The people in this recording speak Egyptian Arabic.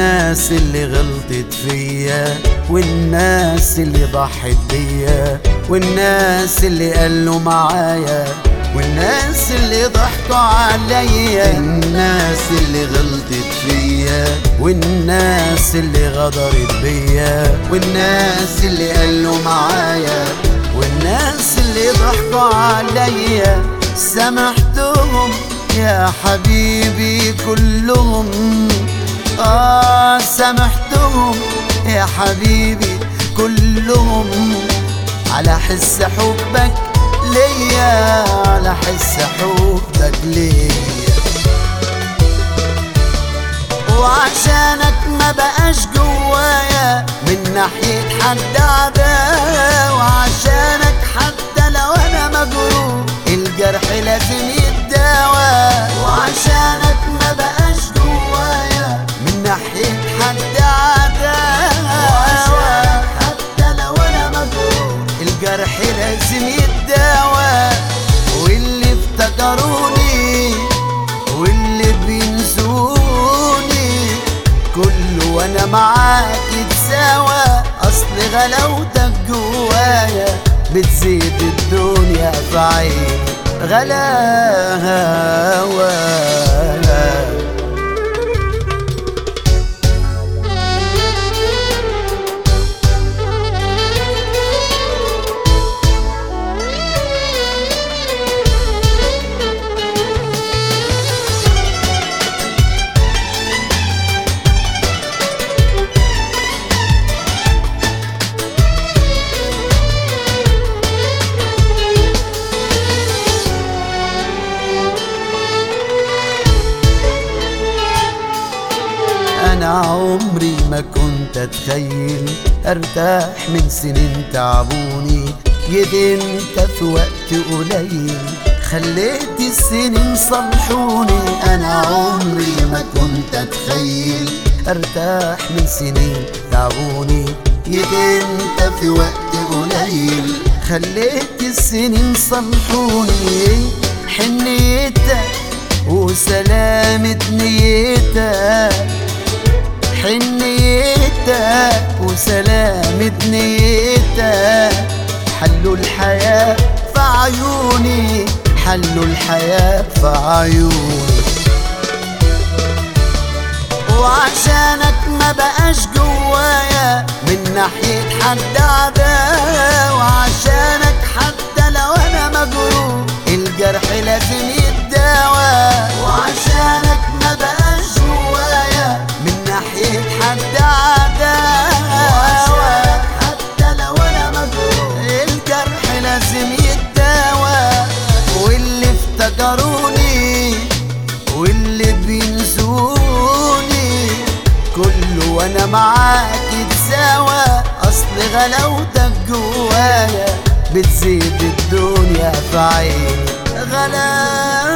الناس اللي غلطت فيا والناس اللي ضحت بيا والناس اللي قالوا معايا والناس اللي ضحكوا عليا الناس اللي غلطت فيا والناس اللي غدرت بيا والناس اللي قالوا معايا والناس اللي ضحكوا عليا سامحتهم يا حبيبي كلهم آه سامحتهم يا حبيبي كلهم على حس حبك ليا على حس حبك ليا وعشانك ما بقاش جوايا من ناحية حد عداوة وعشانك حتى لو انا مجروح الجرح لازم يتداوى وعشانك ما بقاش جوايا من ناحية حد عداوة حتى لو انا مجروح الجرح لازم يتداوى واللي افتكروني واللي بينسوني كله وانا معاك يتساوى اصل غلاوتك جوايا بتزيد الدنيا في عيني غلاوة انا عمري ما كنت اتخيل ارتاح من سنين تعبوني جيت انت في وقت قليل خليت السنين صلحوني انا عمري ما كنت اتخيل ارتاح من سنين تعبوني جيت انت في وقت قليل خليت السنين صلحوني حنيتك وسلامة نيتك حنيتك وسلامة نيتك حلوا الحياة في عيوني حلوا الحياة في عيوني وعشانك ما بقاش جوايا من ناحية حد عداوة وعشانك حتى لو انا مجروح الجرح لازم يتداوى وعشانك ما بقاش جوايا من ناحية حد عداوة حتى لو انا مجروح الجرح لازم يتداوى واللي افتكروني واللي بينسوني كله وانا معاك يتساوى اصل غلاوتك جوايا بتزيد الدنيا في عيني غلاوة